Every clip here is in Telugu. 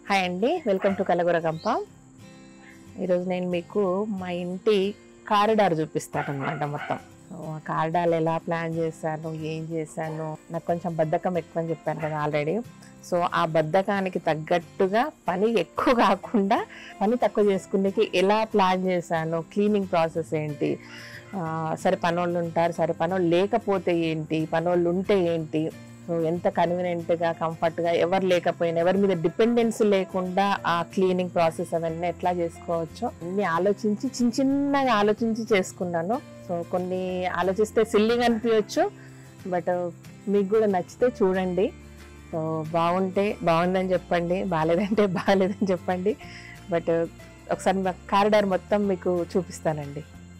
హాయ్ అండి వెల్కమ్ టు కలగూర గంప ఈరోజు నేను మీకు మా ఇంటి కారిడార్ చూపిస్తాను అనమాట మొత్తం సో ఆ కారిడార్ ఎలా ప్లాన్ చేశాను ఏం చేశాను నాకు కొంచెం బద్ధకం ఎక్కువ అని చెప్పాను కదా ఆల్రెడీ సో ఆ బద్ధకానికి తగ్గట్టుగా పని ఎక్కువ కాకుండా పని తక్కువ చేసుకునేకి ఎలా ప్లాన్ చేశాను క్లీనింగ్ ప్రాసెస్ ఏంటి ఆ, సరే పనోళ్ళు ఉంటారు సరే పనోళ్ళు లేకపోతే ఏంటి పనోళ్ళు ఉంటే ఏంటి సో ఎంత కన్వీనియంట్గా కంఫర్ట్గా ఎవరు లేకపోయినా ఎవరి మీద డిపెండెన్స్ లేకుండా ఆ క్లీనింగ్ ప్రాసెస్ అవన్నీ ఎట్లా చేసుకోవచ్చో అన్ని ఆలోచించి చిన్న చిన్నగా ఆలోచించి చేసుకున్నాను సో కొన్ని ఆలోచిస్తే సిల్లిగా అనిపించవచ్చు బట్ మీకు కూడా నచ్చితే చూడండి సో బాగుంటే బాగుందని చెప్పండి బాగాలేదంటే బాగాలేదని చెప్పండి బట్ ఒకసారి మా కారిడార్ మొత్తం మీకు చూపిస్తానండి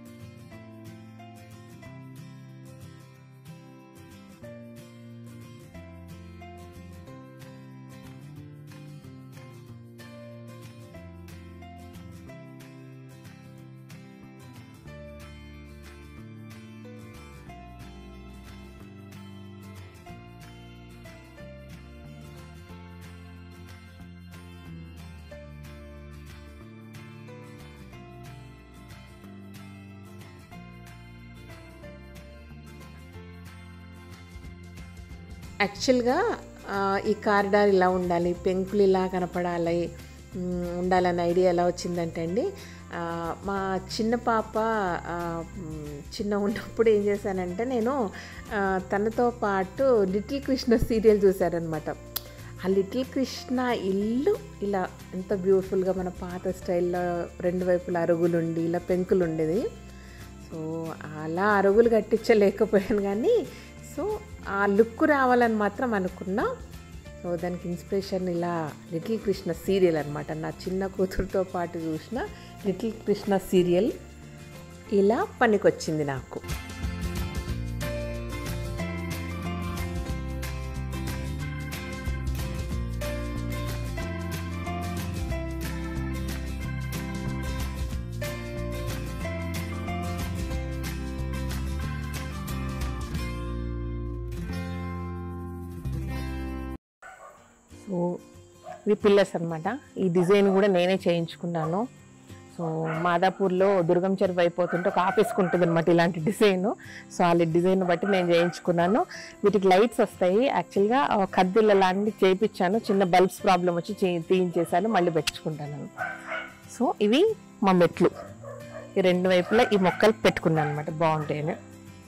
యాక్చువల్గా ఆ, ఈ కారిడార్ ఇలా ఉండాలి పెంకులు ఇలా కనపడాలి మ్, ఉండాలన్న ఐడియా ఎలా వచ్చిందంటే అండి ఆ, మా చిన్న పాప ఆ, మ్, చిన్న ఉన్నప్పుడు ఏం చేశానంటే నేను ఆ, తనతో పాటు లిటిల్ కృష్ణ సీరియల్ చూశారనమాట ఆ లిటిల్ కృష్ణ ఇల్లు ఇలా ఎంత బ్యూటిఫుల్గా మన పాత స్టైల్లో రెండు వైపుల అరుగులు ఉండి ఇలా పెంకులు ఉండేది సో అలా అరుగులు కట్టించలేకపోయాను కానీ సో ఆ లుక్ రావాలని మాత్రం అనుకున్నా సో దానికి ఇన్స్పిరేషన్ ఇలా లిటిల్ కృష్ణ సీరియల్ అనమాట నా చిన్న కూతురుతో పాటు చూసిన లిటిల్ కృష్ణ సీరియల్ ఇలా పనికొచ్చింది నాకు సో ఇవి పిల్లర్స్ అనమాట ఈ డిజైన్ కూడా నేనే చేయించుకున్నాను సో మాదాపూర్లో దుర్గం చెరువు అయిపోతుంటే ఒక ఆఫీస్కి ఉంటుంది అనమాట ఇలాంటి డిజైన్ సో ఆ డిజైన్ బట్టి నేను చేయించుకున్నాను వీటికి లైట్స్ వస్తాయి యాక్చువల్గా కద్దిళ్ళ లాంటి చేయించాను చిన్న బల్బ్స్ ప్రాబ్లం వచ్చి చే- తీయించేసాను మళ్ళీ పెట్టుకుంటాను సో ఇవి మా మెట్లు ఈ రెండు వైపులా ఈ మొక్కలు పెట్టుకున్నాను అనమాట బాగుంటాయని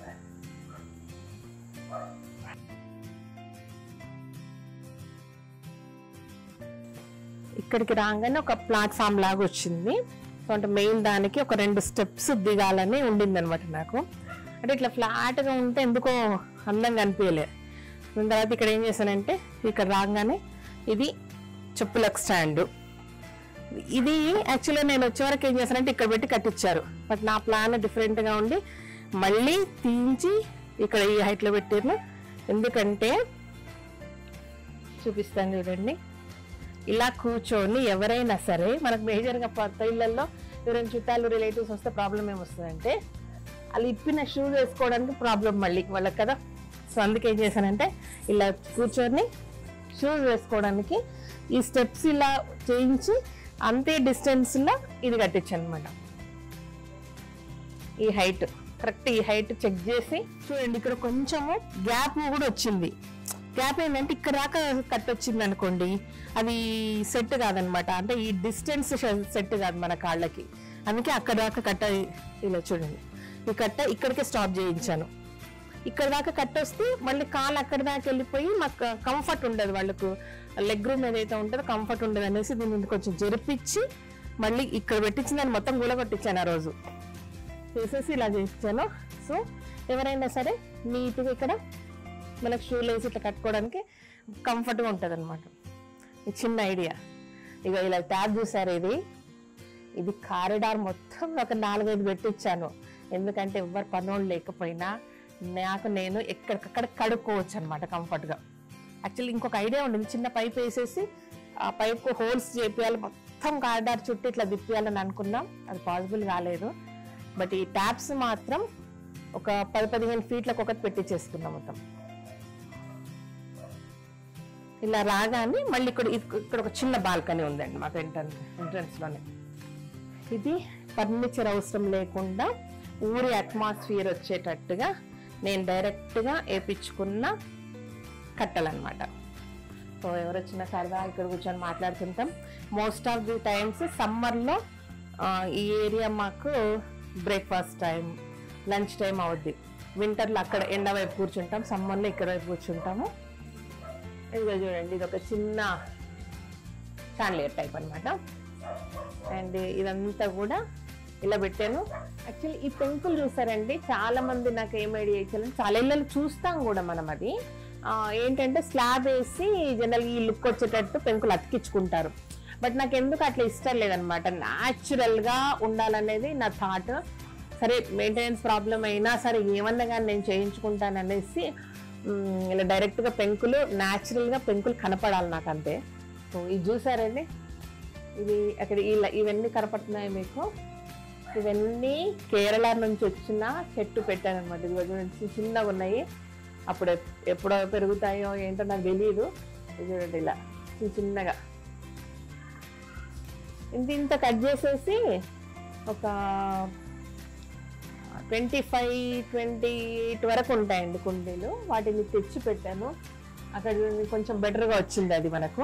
ఇక్కడికి రాగానే ఒక ప్లాట్ఫామ్ లాగా వచ్చింది సో అంటే మెయిన్ దానికి ఒక రెండు స్టెప్స్ దిగాలని ఉండింది అనమాట నాకు అంటే ఇట్లా ఫ్లాట్గా ఉంటే ఎందుకో అందంగా అనిపించలే దాని తర్వాత ఇక్కడ ఏం చేశానంటే ఇక్కడ రాగానే ఇది చెప్పులకు స్టాండ్ ఇది యాక్చువల్గా నేను వచ్చే వరకు ఏం చేశానంటే ఇక్కడ పెట్టి కట్టించారు బట్ నా ప్లాన్ డిఫరెంట్గా ఉండి మళ్ళీ తీయించి ఇక్కడ ఈ హైట్లో పెట్టాను ఎందుకంటే చూపిస్తాను చూడండి ఇలా కూర్చొని ఎవరైనా సరే మనకు మేజర్గా కొత్త ఇళ్ళల్లో ఎవరైనా చుట్టాలు రిలేటివ్స్ వస్తే ప్రాబ్లం ఏమొస్తుందంటే వాళ్ళు ఇప్పిన షూస్ వేసుకోవడానికి ప్రాబ్లం మళ్ళీ వాళ్ళకి కదా సో అందుకే ఏం చేశానంటే ఇలా కూర్చొని షూస్ వేసుకోవడానికి ఈ స్టెప్స్ ఇలా చేయించి అంతే డిస్టెన్స్లో ఇది కట్టించాను అనమాట ఈ హైట్ కరెక్ట్ ఈ హైట్ చెక్ చేసి చూడండి ఇక్కడ కొంచెము గ్యాప్ కూడా వచ్చింది గ్యాప్ ఏంటంటే ఇక్కడ దాకా కట్ వచ్చింది అనుకోండి అది సెట్ కాదనమాట అంటే ఈ డిస్టెన్స్ సెట్ కాదు మన కాళ్ళకి అందుకే అక్కడ దాకా కట్ట ఇలా చూడండి ఈ కట్ట ఇక్కడికే స్టాప్ చేయించాను ఇక్కడ దాకా కట్ వస్తే మళ్ళీ కాలు అక్కడ దాకా వెళ్ళిపోయి మాకు కంఫర్ట్ ఉండదు వాళ్ళకు లెగ్ రూమ్ ఏదైతే ఉంటుందో కంఫర్ట్ ఉండదు అనేసి దీన్ని కొంచెం జరిపించి మళ్ళీ ఇక్కడ పెట్టించిన దాన్ని మొత్తం కూలగొట్టించాను ఆ రోజు చేసేసి ఇలా చేయించాను సో ఎవరైనా సరే నీట్గా ఇక్కడ మనకు షూలు వేసి ఇట్లా కట్టుకోవడానికి కంఫర్ట్గా ఉంటుంది అనమాట చిన్న ఐడియా ఇక ఇలా ట్యాబ్ చూసారు ఇది ఇది కారిడార్ మొత్తం ఒక నాలుగైదు పెట్టించాను ఎందుకంటే ఎవ్వరు పనోళ్ళు లేకపోయినా నాకు నేను ఎక్కడికక్కడ కడుక్కోవచ్చు అనమాట కంఫర్ట్గా యాక్చువల్లీ ఇంకొక ఐడియా ఉండింది చిన్న పైప్ వేసేసి ఆ పైప్కు హోల్స్ చేపియాలి మొత్తం కారిడార్ చుట్టూ ఇట్లా తిప్పియాలని అనుకున్నాం అది పాసిబుల్ కాలేదు బట్ ఈ ట్యాప్స్ మాత్రం ఒక పది పదిహేను ఫీట్లకు ఒకటి పెట్టించేసుకున్నాం మొత్తం ఇలా రాగానే మళ్ళీ ఇక్కడ ఇక్కడ ఒక చిన్న బాల్కనీ ఉందండి మాకు ఎంట్రన్స్ ఎంట్రన్స్లోనే ఇది ఫర్నిచర్ అవసరం లేకుండా ఊరి అట్మాస్ఫియర్ వచ్చేటట్టుగా నేను డైరెక్ట్గా వేపించుకున్న కట్టలన్నమాట సో ఎవరు వచ్చినా సరదా ఇక్కడ కూర్చొని మాట్లాడుతుంటాం మోస్ట్ ఆఫ్ ది టైమ్స్ సమ్మర్లో ఈ ఏరియా మాకు బ్రేక్ఫాస్ట్ టైం లంచ్ టైం అవుద్ది వింటర్లో అక్కడ ఎండ వైపు కూర్చుంటాం సమ్మర్లో ఇక్కడ వైపు కూర్చుంటాము ఇదిగో చూడండి ఇది ఒక చిన్న చాన్లేర్ టైప్ అన్నమాట అండ్ ఇదంతా కూడా ఇలా పెట్టాను యాక్చువల్లీ ఈ పెంకులు చూసారండి చాలా మంది నాకు ఏం ఐడియా ఇచ్చారంటే చాలా ఇళ్ళలో చూస్తాం కూడా మనం అది ఆ, ఏంటంటే స్లాబ్ వేసి జనరల్గా ఈ లుక్ వచ్చేటట్టు పెంకులు అతికించుకుంటారు బట్ నాకు ఎందుకు అట్లా ఇష్టం లేదనమాట గా ఉండాలనేది నా థాట్ సరే మెయింటెనెన్స్ ప్రాబ్లం అయినా సరే ఏమన్నా కానీ నేను చేయించుకుంటాను అనేసి మ్, ఇలా డైరెక్ట్గా పెంకులు న్యాచురల్గా పెంకులు కనపడాలి నాకు అంతే సో ఇది చూసారండి ఇది అక్కడ ఇలా ఇవన్నీ కనపడుతున్నాయి మీకు ఇవన్నీ కేరళ నుంచి వచ్చిన చెట్టు పెట్టాను అనమాట ఇది చూడండి చిన్నగా ఉన్నాయి అప్పుడు ఎప్- ఎప్పుడో పెరుగుతాయో ఏంటో నాకు తెలియదు ఇది చూడండి ఇలా చిన్న చిన్నగా ఇంత ఇంత కట్ చేసేసి ఒక ట్వంటీ ఫైవ్ ట్వంటీ ఎయిట్ వరకు ఉంటాయండి కుండీలు వాటిని తెచ్చి పెట్టాను అక్కడ చూడండి కొంచెం బెటర్గా వచ్చింది అది మనకు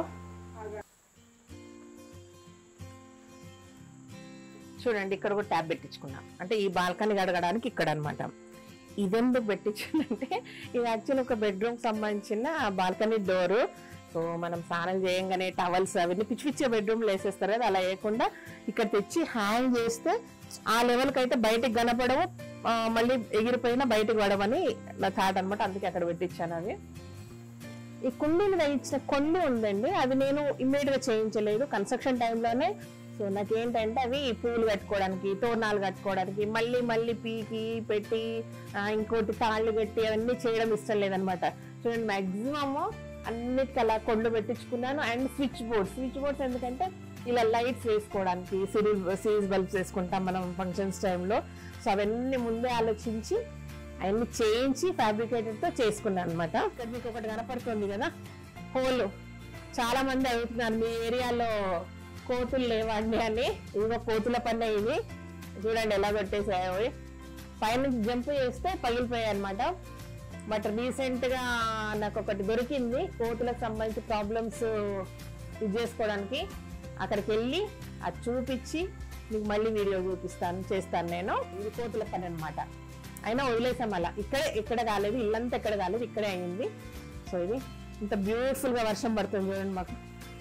చూడండి ఇక్కడ ఒక ట్యాబ్ పెట్టించుకున్నాం అంటే ఈ బాల్కనీ గడగడానికి ఇక్కడ అనమాట ఇదెందుకు పెట్టించిందంటే ఇది యాక్చువల్ ఒక బెడ్రూమ్ సంబంధించిన బాల్కనీ డోరు సో మనం స్నానం చేయంగానే టవల్స్ అవన్నీ పిచ్చి పిచ్చి బెడ్రూమ్లో వేసేస్తారు కదా అలా వేయకుండా ఇక్కడ తెచ్చి హ్యాంగ్ చేస్తే ఆ లెవెల్కి అయితే బయటికి కనపడవు ఆ, మళ్ళీ ఎగిరిపోయినా బయటికి పడవని నా థాట్ అనమాట అందుకే అక్కడ పెట్టించాను అవి ఈ కుండీలు వేయించిన కొండి ఉందండి అది నేను ఇమ్మీడియట్ గా చేయించలేదు కన్స్ట్రక్షన్ టైంలోనే సో నాకేంటంటే అవి పూలు కట్టుకోవడానికి తోరణాలు కట్టుకోవడానికి మళ్ళీ మళ్ళీ పీకి పెట్టి ఆ, ఇంకోటి తాళ్ళు కట్టి అవన్నీ చేయడం ఇష్టం లేదనమాట చూడండి మాక్సిమమ్ అన్నిటికీ అలా కొండ్లు పెట్టించుకున్నాను and switch boards switch boards ఎందుకంటే ఇలా లైట్స్ వేసుకోవడానికి సిరీస్ సిరీస్ బల్బ్స్ వేసుకుంటాం మనం ఫంక్షన్స్ టైంలో సో అవన్నీ ముందే ఆలోచించి అవన్నీ చేయించి fabricated తో చేసుకున్నాను అనమాట ఇక్కడ మీకు ఒకటి కనపడుతుంది కదా హోల్ చాలా మంది అడుగుతున్నారు మీ ఏరియాలో కోతులు లేవండి అని ఇదిగో కోతుల పని ఇది చూడండి ఎలా పెట్టేసాయో ఇవి. పైన జంప్ చేస్తే పగిలిపోయాయి అనమాట బట్ రీసెంట్ గా నాకు ఒకటి దొరికింది కోతులకు సంబంధించి ప్రాబ్లమ్స్ ఇది చేసుకోవడానికి అక్కడికి వెళ్ళి అది చూపించి మీకు మళ్ళీ వీడియో చూపిస్తాను చేస్తాను నేను ఇది కోతుల పని అనమాట అయినా వదిలేసాం అలా ఇక్కడే ఇక్కడ కాలేదు ఇల్లంతా ఎక్కడ కాలేదు ఇక్కడే అయింది సో ఇది ఇంత బ్యూటిఫుల్ గా వర్షం పడుతుంది చూడండి మాకు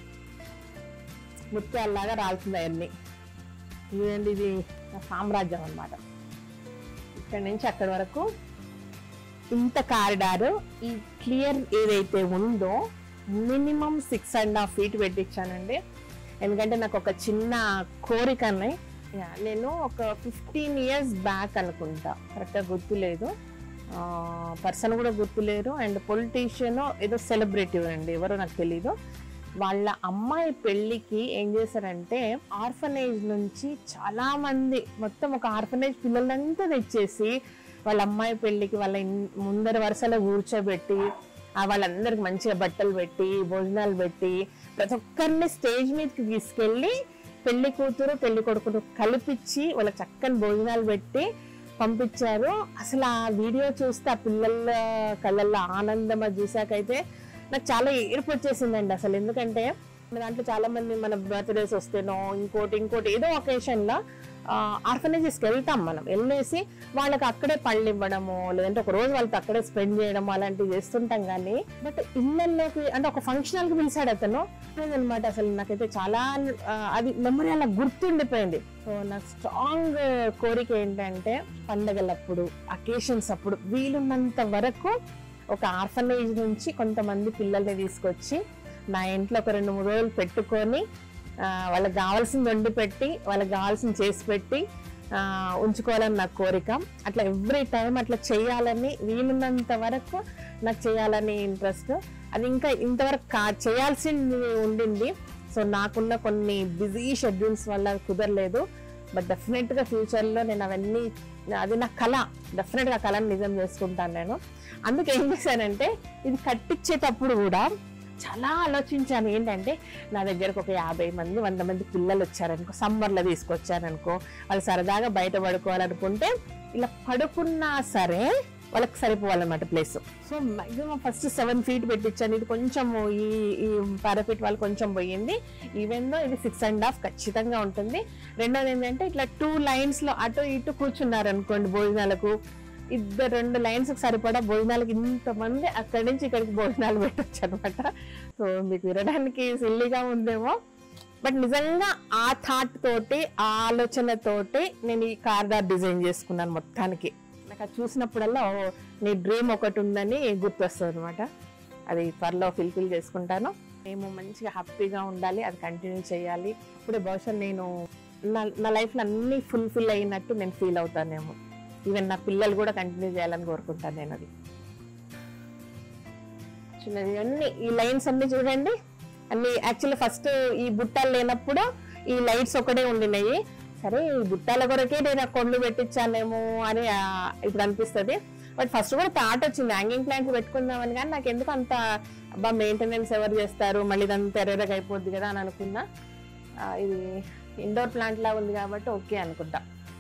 ముత్యాల్లాగా రాలుతుంది అవన్నీ ఇదేంటి ఇది నా సామ్రాజ్యం అన్నమాట ఇక్కడ నుంచి అక్కడి వరకు ఇంత కారిడార్ ఈ క్లియర్ ఏదైతే ఉందో minimum six and half feet పెట్టించానండి ఎందుకంటే నాకు ఒక చిన్న కోరిక ఉన్నాయి యా, నేను ఒక ఫిఫ్టీన్ ఇయర్స్ బ్యాక్ అనుకుంటా కరెక్ట్గా గుర్తులేదు పర్సన్ కూడా గుర్తులేరు అండ్ పొలిటీషియన్ ఏదో సెలబ్రిటీ అండి ఎవరో నాకు తెలీదు వాళ్ళ అమ్మాయి పెళ్ళికి ఏం చేశారంటే ఆర్ఫనేజ్ నుంచి చాలా మంది మొత్తం ఒక ఆర్ఫనేజ్ పిల్లలంతా తెచ్చేసి వాళ్ళ అమ్మాయి పెళ్ళికి వాళ్ళ ఇన్- ముందర వరుసలో కూర్చోబెట్టి ఆ వాళ్ళందరికి మంచిగా బట్టలు పెట్టి భోజనాలు పెట్టి ప్రతి ఒక్కరిని స్టేజ్ మీదకి తీసుకెళ్ళి పెళ్లి కూతురు పెళ్లి కొడుకును కలిపిచ్చి వాళ్ళ చక్కని భోజనాలు పెట్టి పంపించారు అసలు ఆ వీడియో చూస్తే ఆ పిల్లల కళ్ళల్లో ఆనందం అది చూసాకైతే నాకు చాలా ఏడుపు వచ్చేసిందండి అసలు ఎందుకంటే మన దాంట్లో చాలా మంది మన బర్త్డేస్ వస్తేనో ఇంకోటి ఇంకోటి ఏదో ఒకేషన్ లో ఆర్ఫనేజెస్కి వెళ్తాం మనం వెళ్ళేసి వాళ్ళకి అక్కడే పళ్ళు ఇవ్వడము లేదంటే ఒక రోజు వాళ్ళతో అక్కడే స్పెండ్ చేయడం అలాంటివి చేస్తుంటాం కానీ బట్ ఇళ్ళల్లోకి అంటే ఒక ఫంక్షనల్ కి పిలిచాడు అతను అనమాట అసలు నాకైతే చాలా ఆ, అది మెమరీ అలా గుర్తుండిపోయింది సో నాకు స్ట్రాంగ్ కోరిక ఏంటంటే పండగలప్పుడు అకేషన్స్ అప్పుడు వీలున్నంత వరకు ఒక ఆర్ఫనేజ్ నుంచి కొంతమంది పిల్లల్ని తీసుకొచ్చి నా ఇంట్లో ఒక రెండు మూడు రోజులు పెట్టుకొని ఆ, వాళ్ళకి కావాల్సింది వండి పెట్టి వాళ్ళకి కావాల్సింది చేసి పెట్టి ఆ, ఉంచుకోవాలని నా కోరిక అట్లా ఎవ్రీ టైం అట్లా చేయాలని వీలున్నంత వరకు నాకు చేయాలని ఇంట్రెస్ట్ అది ఇంకా ఇంతవరకు కా చేయాల్సింది ఉండింది సో నాకున్న కొన్ని బిజీ షెడ్యూల్స్ వల్ల కుదరలేదు బట్ డెఫినెట్గా ఫ్యూచర్లో నేను అవన్నీ అది నా కళ డెఫినెట్గా కళని నిజం చేసుకుంటాను నేను అందుకే ఏం చేశానంటే ఇది కట్టించేటప్పుడు కూడా చాలా ఆలోచించాను ఏంటంటే నా దగ్గరకు ఒక యాభై మంది వంద మంది పిల్లలు వచ్చారనుకో సమ్మర్లో తీసుకొచ్చారనుకో వాళ్ళు సరదాగా బయట పడుకోవాలనుకుంటే ఇలా పడుకున్నా సరే వాళ్ళకి సరిపోవాలన్నమాట place so maximum first seven feet పెట్టించాను ఇది కొంచెం ఈ ఈ పారాఫీట్ వాళ్ళు కొంచెం పోయింది ఈవెన్ దో ఇది సిక్స్ అండ్ హాఫ్ ఖచ్చితంగా ఉంటుంది రెండోది ఏంటంటే ఇట్లా టూ లైన్స్ లో అటు ఇటు కూర్చున్నారు అనుకోండి భోజనాలకు ఇద్దరు రెండు లైన్స్ సరిపడా భోజనాలకు ఇంతమంది అక్కడి నుంచి ఇక్కడికి భోజనాలు పెట్టచ్చు అనమాట సో మీకు వినడానికి సిల్లీగా ఉందేమో బట్ నిజంగా ఆ థాట్ తోటి ఆ ఆలోచనతోటి నేను ఈ కార్దార్ డిజైన్ చేసుకున్నాను మొత్తానికి నాకు అది చూసినప్పుడల్లా ఓ, నీ డ్రీమ్ ఒకటి ఉందని గుర్తొస్తుంది అనమాట అది త్వరలో ఫిల్ఫిల్ చేసుకుంటాను మేము మంచిగా హ్యాపీగా ఉండాలి అది కంటిన్యూ చేయాలి ఇప్పుడే బహుశా నేను నా నా లైఫ్లో అన్నీ ఫుల్ఫిల్ అయినట్టు నేను ఫీల్ అవుతానేమో ఈవెన్ నా పిల్లలు కూడా కంటిన్యూ చేయాలని కోరుకుంటాను నేను అది చిన్నది అన్ని ఈ లైన్స్ అన్ని చూడండి అన్ని యాక్చువల్లీ ఫస్ట్ ఈ బుట్టాలు లేనప్పుడు ఈ లైట్స్ ఒకటే ఉండినాయి సరే ఈ బుట్టాల కొరకే నేను ఆ కొండ్లు పెట్టించానేమో అని ఆ, ఇప్పుడు అనిపిస్తుంది బట్ ఫస్ట్ కూడా థాట్ వచ్చింది హ్యాంగింగ్ ప్లాంట్స్ పెట్టుకుందామని కానీ నాకు ఎందుకు అంత అబ్బా మెయింటెనెన్స్ ఎవరు చేస్తారు మళ్ళీ ఇదంతా ఎర్రగా అయిపోద్ది కదా అని అనుకున్నా ఆ, ఇది ఇండోర్ ప్లాంట్ లా ఉంది కాబట్టి ఓకే అనుకుంటా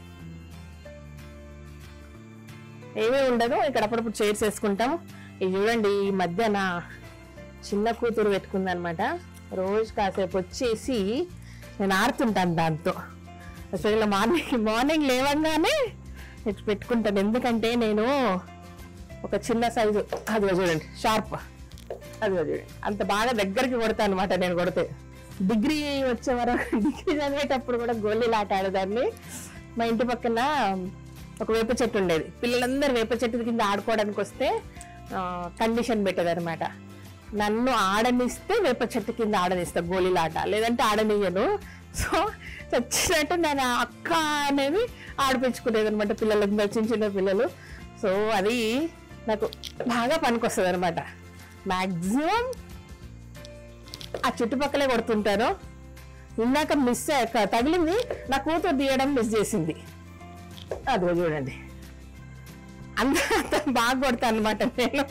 ఏమీ ఉండదు ఇక్కడ అప్పుడప్పుడు చైర్స్ వేసుకుంటాం ఇది చూడండి ఈ మధ్య నా చిన్న కూతురు పెట్టుకుందనమాట రోజు కాసేపు వచ్చేసి నేను ఆడుతుంటాను దాంతో అసలు మార్నింగ్ మార్నింగ్ లేవంగానే పెట్- పెట్టుకుంటాను ఎందుకంటే నేను ఒక చిన్న సైజు అదిగో చూడండి షార్ప్ అదిగో చూడండి అంత బాగా దగ్గరికి కొడతాను అనమాట నేను కొడితే డిగ్రీ వచ్చే వరకు డిగ్రీ చదివేటప్పుడు కూడా గోళీలు ఆట ఆడేదాన్ని మా ఇంటి పక్కన ఒక వేప చెట్టు ఉండేది పిల్లలందరూ వేప చెట్టు కింద ఆడుకోవడానికి వస్తే కండిషన్ పెట్టదనమాట నన్ను ఆడనిస్తే వేప చెట్టు కింద ఆడనిస్తా గోళీలాట లేదంటే ఆడనియను సో చచ్చినట్టు నేను ఆ అక్క అనేది ఆడిపించుకునేది అనమాట పిల్లలందరూ చిన్న చిన్న పిల్లలు సో అది నాకు బాగా పనికొస్తుంది అనమాట మ్యాక్సిమం ఆ చుట్టుపక్కలే కొడుతుంటాను ఇందాక మిస్ అయ్యాక తగిలింది నా కూతురు తీయడం మిస్ చేసింది అదిగో చూడండి అంత అంత బాగా కొడతాను అనమాట నేను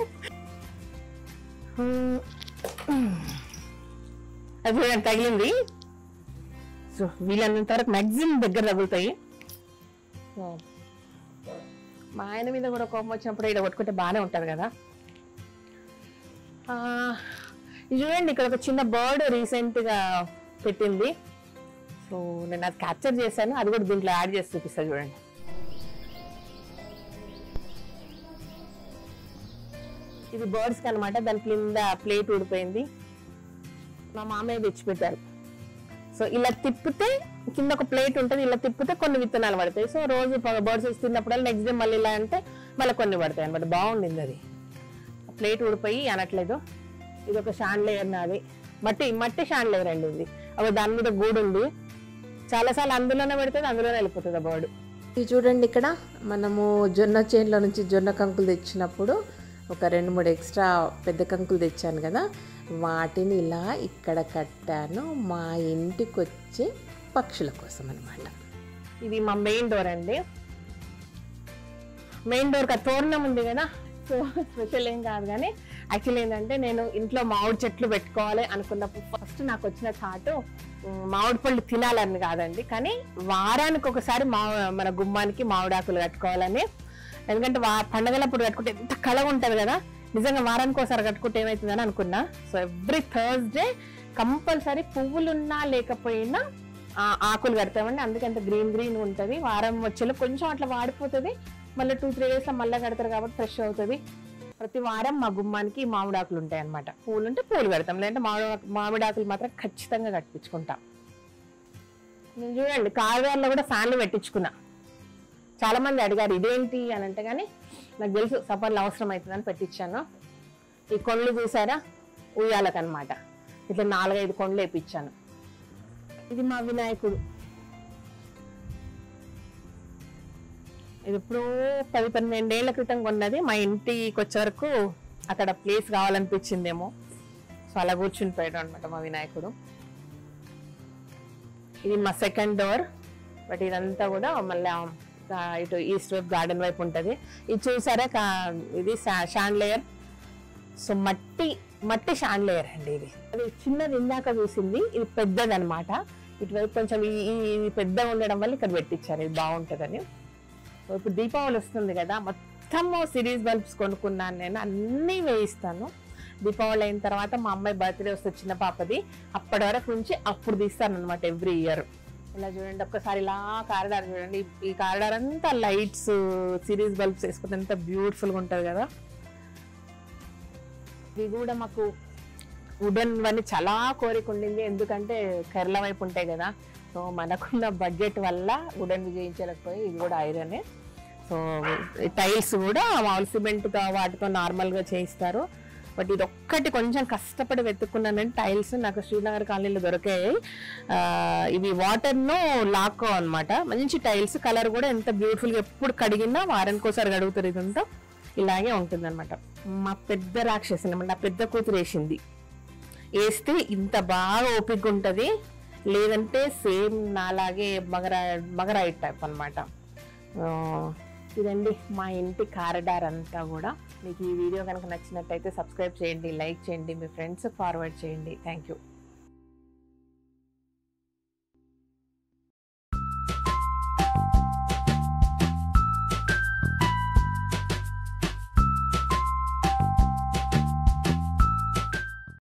అది చూడండి తగిలింది సో వీళ్ళన్నంత వరకు మ్యాక్సిమం దగ్గర తగులుతాయి సో, మా ఆయన మీద కూడా కోపం వచ్చినప్పుడు ఇక్కడ కొట్టుకుంటే బాగానే ఉంటుంది కదా ఆ, ఇది చూడండి ఇక్కడ ఒక చిన్న బర్డ్ రీసెంట్గా పెట్టింది సో నేను అది క్యాప్చర్ చేశాను అది కూడా దీంట్లో యాడ్ చేసి చూపిస్తా చూడండి ఇది బర్డ్స్కి అనమాట దాని కింద ప్లేట్ ఊడిపోయింది మా మామయ్య తెచ్చిపెట్టారు సో ఇలా తిప్పితే కింద ఒక ప్లేట్ ఉంటుంది ఇలా తిప్పితే కొన్ని విత్తనాలు పడతాయి సో రోజు బర్డ్స్ తిన్నప్పుడల్లా నెక్స్ట్ డే మళ్ళీ ఇలా అంటే మళ్ళీ కొన్ని పడతాయి అనమాట బాగుండింది అది ప్లేట్ ఊడిపోయి అనట్లేదు ఇది ఒక షాండ్ లేయర్ నాది మట్టి మట్టి షాండ్ లేయర్ అండి ఇది అవి దాని మీద గూడు ఉంది చాలాసార్లు అందులోనే పెడుతుంది అందులోనే వెళ్ళిపోతుంది ఆ బర్డ్ ఇది చూడండి ఇక్కడ మనము జొన్న చేనులో నుంచి జొన్న కంకులు తెచ్చినప్పుడు ఒక రెండు మూడు ఎక్స్ట్రా పెద్ద కంకులు తెచ్చాను కదా వాటిని ఇలా ఇక్కడ కట్టాను మా ఇంటికి వచ్చే పక్షుల కోసం అనమాట ఇది మా మెయిన్ డోర్ అండి మెయిన్ డోర్ తోరణం ఉంది కదా సో స్పెషల్ ఏం కాదు కానీ యాక్చువల్లీ ఏంటంటే నేను ఇంట్లో మామిడి చెట్లు పెట్టుకోవాలి అనుకున్నప్పుడు ఫస్ట్ నాకు వచ్చిన థాట్ మామిడి పళ్ళు తినాలని కాదండి కానీ వారానికి ఒకసారి మా మన గుమ్మానికి మామిడాకులు కట్టుకోవాలని ఎందుకంటే వా పండగలప్పుడు కట్టుకుంటే ఎంత కళగా ఉంటుంది కదా నిజంగా వారానికి ఒకసారి కట్టుకుంటే ఏమవుతుందని అనుకున్నా సో ఎవ్రీ థర్స్డే కంపల్సరీ పువ్వులున్నా లేకపోయినా ఆ ఆకులు కడతామండి అందుకే అంత గ్రీన్ గ్రీన్ ఉంటుంది వారం వచ్చేలో కొంచెం అట్లా వాడిపోతుంది మళ్ళీ టూ త్రీ డేస్లో మళ్ళీ కడతారు కాబట్టి ఫ్రెష్ అవుతుంది ప్రతి వారం మా గుమ్మానికి మామిడాకులు ఉంటాయి అనమాట పూలు ఉంటే పూలు పెడతాం లేదంటే మామిడి మామిడాకులు మాత్రం ఖచ్చితంగా కట్టించుకుంటాం నేను చూడండి కార్యాల్లో కూడా ఫ్యాన్లు పెట్టించుకున్నా చాలా మంది అడిగారు ఇదేంటి అని అంటే కానీ నాకు తెలుసు సపర్లు అవసరం అవుతుందని పెట్టించాను ఈ కొండ్లు చూసారా ఉయ్యాలకనమాట ఇట్లా నాలుగైదు కొండ్లు వేపించాను ఇది మా వినాయకుడు ఇది ఎప్పుడో పది పన్నెండేళ్ల క్రితం కొన్నది మా ఇంటికి వచ్చే వరకు అక్కడ ప్లేస్ కావాలనిపించిందేమో సో అలా కూర్చుని పోయాడు అనమాట మా వినాయకుడు ఇది మా సెకండ్ డోర్ బట్ ఇదంతా కూడా మళ్ళీ ఆ, ఇటు ఈస్ట్ వైపు గార్డెన్ వైపు ఉంటుంది ఇది చూసారా కా- ఇది షాండ్ లేయర్ సో మట్టి మట్టి షాండ్లేయర్ అండి ఇది అది చిన్నది ఇందాక చూసింది ఇది పెద్దది అనమాట ఇటువైపు కొంచెం ఈ- ఈ ఇది పెద్దగా ఉండడం వల్ల ఇక్కడ పెట్టించారు ఇది బాగుంటుందని సో ఇప్పుడు దీపావళి వస్తుంది కదా మొత్తం సిరీస్ బల్బ్స్ కొనుక్కున్నాను నేను అన్నీ వేయిస్తాను దీపావళి అయిన తర్వాత మా అమ్మాయి బర్త్డే వస్తే చిన్న పాపది అప్పటి వరకు నుంచి అప్పుడు తీస్తాను అనమాట ఎవ్రీ ఇయర్ ఇలా చూడండి ఒక్కసారి ఇలా కారిడార్ చూడండి ఈ- ఈ కారిడార్ అంతా లైట్స్ సిరీస్ బల్బ్స్ వేసుకుంటే ఎంత బ్యూటిఫుల్గా ఉంటుంది కదా ఇవి కూడా మాకు వుడెన్ వన్నీ చాలా కోరిక ఉండింది ఎందుకంటే కేరళ వైపు ఉంటాయి కదా సో మనకున్న బడ్జెట్ వల్ల వుడెన్ చేయించలేకపోయి ఇది కూడా ఐరనే సో టైల్స్ కూడా మామూలు సిమెంట్ వాటితో నార్మల్గా చేయిస్తారు బట్ ఇది ఒక్కటి కొంచెం కష్టపడి వెతుక్కున్నానంటే టైల్స్ నాకు శ్రీనగర్ కాలనీలో దొరికాయి ఆ, ఇవి వాటర్ను లాక్కో అనమాట మంచి టైల్స్ కలర్ కూడా ఎంత బ్యూటిఫుల్గా ఎప్పుడు కడిగినా వారానికి ఒకసారి కడుగుతారు ఇదంతా ఇలాగే ఉంటుంది అనమాట మా పెద్ద రాక్షసి అనమాట నా పెద్ద కూతురు వేసింది వేస్తే ఇంత బాగా ఓపిక ఉంటుంది లేదంటే సేమ్ నాలాగే మగరా మగరాయి టైప్ అనమాట ఇదండి మా ఇంటి కారిడార్ అంతా కూడా మీకు ఈ వీడియో కనుక నచ్చినట్టయితే సబ్స్క్రైబ్ చేయండి లైక్ చేయండి మీ ఫ్రెండ్స్ ఫార్వర్డ్ చేయండి థ్యాంక్ యూ